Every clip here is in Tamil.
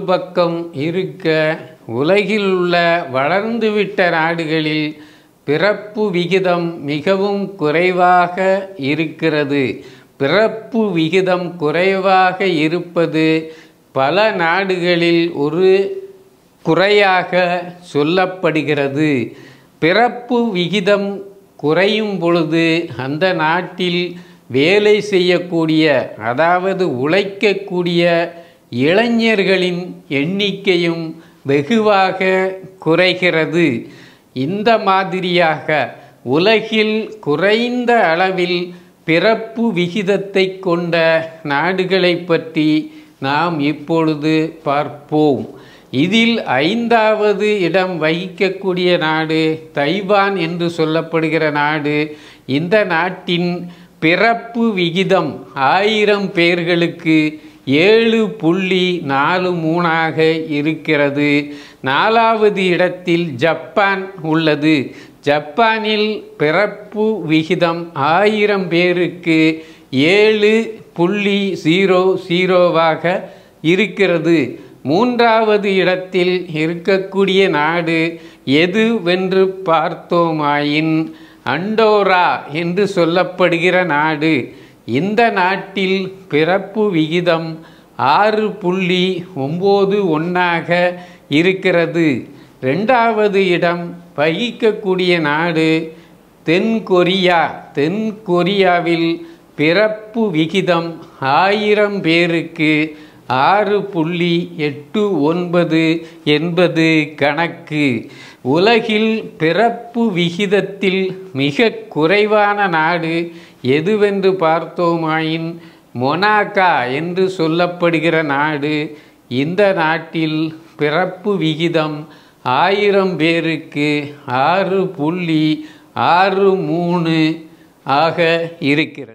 பக்கம் இருக்க உலகில் உள்ள வளர்ந்துவிட்ட நாடுகளில் பிறப்பு விகிதம் மிகவும் குறைவாக இருக்கிறது பிறப்பு விகிதம் குறைவாக இருப்பது பல நாடுகளில் ஒரு குறையாக சொல்லப்படுகிறது பிறப்பு விகிதம் குறையும் பொழுது அந்த நாட்டில் வேலை செய்யக்கூடிய அதாவது உழைக்கக்கூடிய இளைஞர்களின் எண்ணிக்கையும் வெகுவாக குறைகிறது இந்த மாதிரியாக உலகில் குறைந்த அளவில் பிறப்பு விகிதத்தை கொண்ட நாடுகளை பற்றி நாம் இப்பொழுது பார்ப்போம் இதில் ஐந்தாவது இடம் வகிக்கக்கூடிய நாடு தைவான் என்று சொல்லப்படுகிற நாடு இந்த நாட்டின் பிறப்பு விகிதம் ஆயிரம் பேர்களுக்கு ஏழு புள்ளி நாலு மூணாக இருக்கிறது நாலாவது இடத்தில் ஜப்பான் உள்ளது ஜப்பானில் பிறப்பு விகிதம் ஆயிரம் பேருக்கு ஏழு புள்ளி ஜீரோ ஜீரோவாக இருக்கிறது மூன்றாவது இடத்தில் இருக்கக்கூடிய நாடு எதுவென்று பார்த்தோமாயின் அண்டோரா என்று சொல்லப்படுகிற நாடு இந்த நாட்டில் பிறப்பு விகிதம் ஆறு புள்ளி ஒம்பது ஒன்றாக இருக்கிறது ரெண்டாவது இடம் வகிக்கக்கூடிய நாடு தென் கொரியா தென் கொரியாவில் பிறப்பு விகிதம் ஆயிரம் பேருக்கு ஆறு புள்ளி எட்டு ஒன்பது என்பது கணக்கு உலகில் பிறப்பு விகிதத்தில் மிக குறைவான நாடு எதுவென்று பார்த்தோமாயின் மொனாக்கா என்று சொல்லப்படுகிற நாடு இந்த நாட்டில் பிறப்பு விகிதம் ஆயிரம் பேருக்கு ஆறு புள்ளி ஆறு மூணு ஆக இருக்கிறது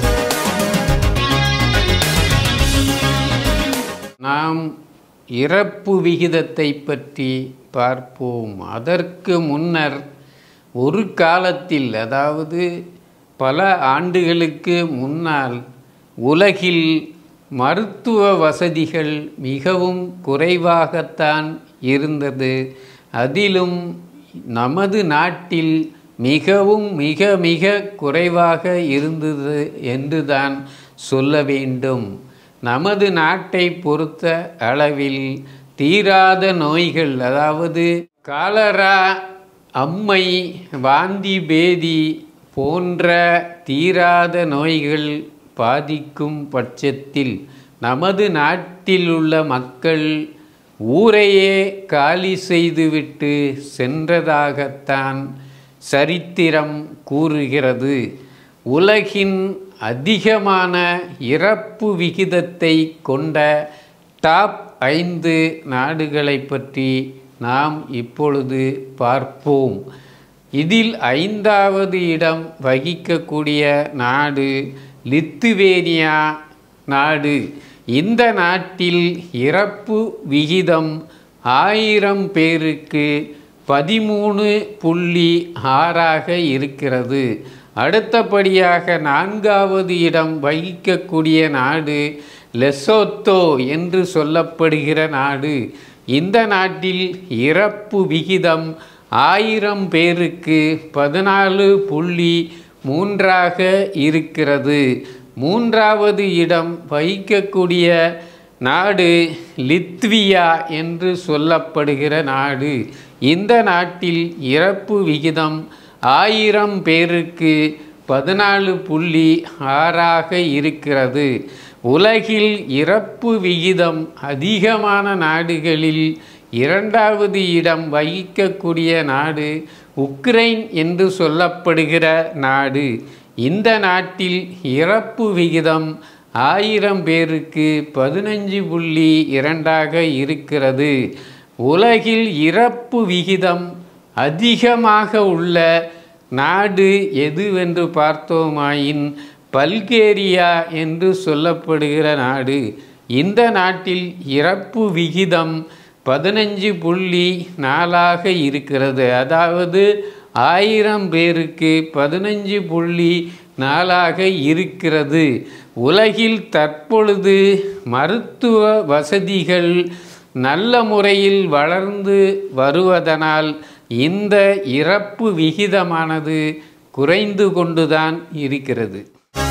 நாம் இறப்பு விகிதத்தை பற்றி பார்ப்போம் அதற்கு முன்னர் ஒரு காலத்தில் அதாவது பல ஆண்டுகளுக்கு முன்னால் உலகில் மருத்துவ வசதிகள் மிகவும் குறைவாகத்தான் இருந்தது அதிலும் நமது நாட்டில் மிகவும் மிக மிக குறைவாக இருந்தது என்றுதான் சொல்ல வேண்டும் நமது நாட்டை பொறுத்த அளவில் தீராத நோய்கள் அதாவது காலரா அம்மை வாந்தி பேதி போன்ற தீராத நோய்கள் பாதிக்கும் பட்சத்தில் நமது நாட்டில் உள்ள மக்கள் ஊரையே காலி செய்துவிட்டு சென்றதாகத்தான் சரித்திரம் கூறுகிறது உலகின் அதிகமான இறப்பு விகிதத்தை கொண்ட டாப் ஐந்து நாடுகளை பற்றி நாம் இப்பொழுது பார்ப்போம் இதில் ஐந்தாவது இடம் வகிக்கக்கூடிய நாடு லித்துவேனியா நாடு இந்த நாட்டில் இறப்பு விகிதம் ஆயிரம் பேருக்கு பதிமூணு புள்ளி ஆறாக இருக்கிறது அடுத்தபடியாக நான்காவது இடம் வகிக்கக்கூடிய நாடு லெசோத்தோ என்று சொல்லப்படுகிற நாடு இந்த நாட்டில் இறப்பு விகிதம் ஆயிரம் பேருக்கு பதினாலு புள்ளி மூன்றாக இருக்கிறது மூன்றாவது இடம் வகிக்கக்கூடிய நாடு லித்வியா என்று சொல்லப்படுகிற நாடு இந்த நாட்டில் இறப்பு விகிதம் ஆயிரம் பேருக்கு பதினாலு புள்ளி ஆறாக இருக்கிறது உலகில் இறப்பு விகிதம் அதிகமான நாடுகளில் இரண்டாவது இடம் வகிக்கக்கூடிய நாடு உக்ரைன் என்று சொல்லப்படுகிற நாடு இந்த நாட்டில் இறப்பு விகிதம் ஆயிரம் பேருக்கு பதினஞ்சு புள்ளி இரண்டாக இருக்கிறது உலகில் இறப்பு விகிதம் அதிகமாக உள்ள நாடு எதுவென்று பார்த்தோமாயின் பல்கேரியா என்று சொல்லப்படுகிற நாடு இந்த நாட்டில் இறப்பு விகிதம் பதினஞ்சு புள்ளி நாலாக இருக்கிறது அதாவது ஆயிரம் பேருக்கு பதினஞ்சு புள்ளி நாளாக இருக்கிறது உலகில் தற்பொழுது மருத்துவ வசதிகள் நல்ல முறையில் வளர்ந்து வருவதனால் இந்த இறப்பு விகிதமானது குறைந்து கொண்டுதான் இருக்கிறது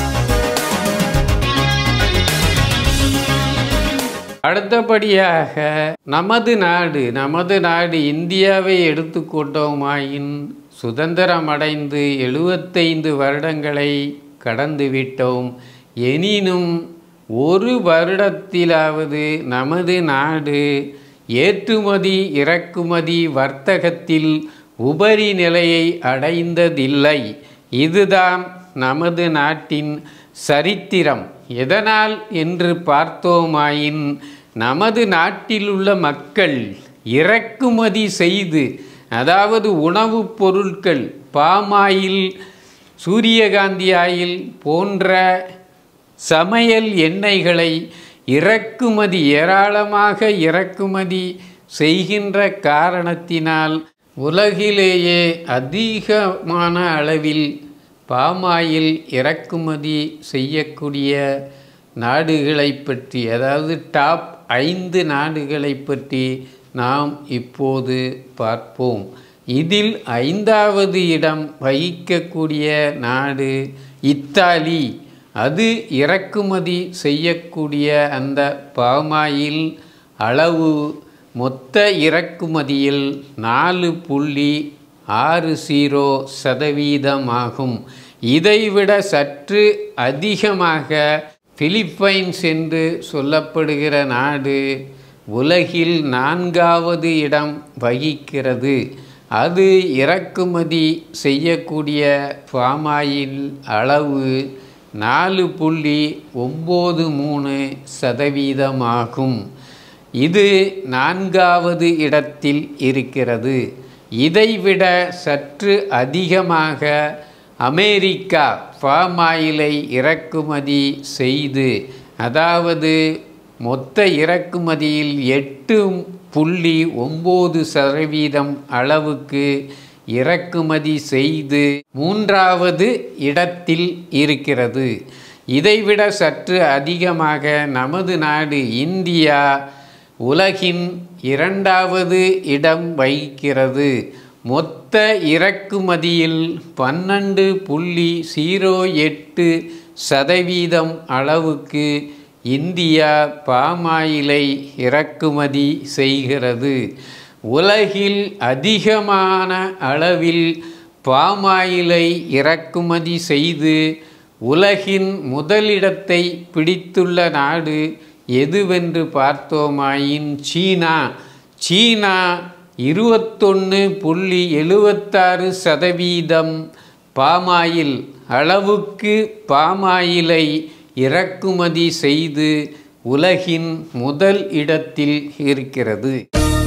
அடுத்தபடியாக நமது நாடு நமது நாடு இந்தியாவை எடுத்துக்கொண்டோமாயின் சுதந்திரம் அடைந்து எழுபத்தைந்து வருடங்களை கடந்து விட்டோம் எனினும் ஒரு வருடத்திலாவது நமது நாடு ஏற்றுமதி இறக்குமதி வர்த்தகத்தில் உபரி நிலையை அடைந்ததில்லை இதுதான் நமது நாட்டின் சரித்திரம் எதனால் என்று பார்த்தோமாயின் நமது நாட்டில் உள்ள மக்கள் இறக்குமதி செய்து அதாவது உணவுப் பொருட்கள் பாமாயில் சூரியகாந்தி ஆயில் போன்ற சமையல் எண்ணெய்களை இறக்குமதி ஏராளமாக இறக்குமதி செய்கின்ற காரணத்தினால் உலகிலேயே அதிகமான அளவில் பாமாயில் இறக்குமதி செய்யக்கூடிய நாடுகளை பற்றி அதாவது டாப் ஐந்து நாடுகளை பற்றி நாம் இப்போது பார்ப்போம் இதில் ஐந்தாவது இடம் வகிக்கக்கூடிய நாடு இத்தாலி அது இறக்குமதி செய்யக்கூடிய அந்த பாமாயில் அளவு மொத்த இறக்குமதியில் நாலு புள்ளி ஆறு ஜீரோ சதவீதமாகும் இதைவிட சற்று அதிகமாக பிலிப்பைன்ஸ் என்று சொல்லப்படுகிற நாடு உலகில் நான்காவது இடம் வகிக்கிறது அது இறக்குமதி செய்யக்கூடிய பாமாயில் அளவு நாலு புள்ளி ஒம்பது மூணு சதவீதமாகும் இது நான்காவது இடத்தில் இருக்கிறது இதைவிட சற்று அதிகமாக அமெரிக்கா பாமாயிலை இறக்குமதி செய்து அதாவது மொத்த இறக்குமதியில் எட்டு புள்ளி ஒம்பது சதவீதம் அளவுக்கு இறக்குமதி செய்து மூன்றாவது இடத்தில் இருக்கிறது இதைவிட சற்று அதிகமாக நமது நாடு இந்தியா உலகின் இரண்டாவது இடம் வகிக்கிறது மொத்த இறக்குமதியில் பன்னெண்டு புள்ளி ஜீரோ எட்டு சதவீதம் அளவுக்கு இந்தியா பாமாயிலை இறக்குமதி செய்கிறது உலகில் அதிகமான அளவில் பாமாயிலை இறக்குமதி செய்து உலகின் முதலிடத்தை பிடித்துள்ள நாடு எதுவென்று பார்த்தோமாயின் சீனா சீனா இருபத்தொன்று புள்ளி எழுபத்தாறு சதவீதம் பாமாயில் அளவுக்கு பாமாயிலை இறக்குமதி செய்து உலகின் முதல் இடத்தில் இருக்கிறது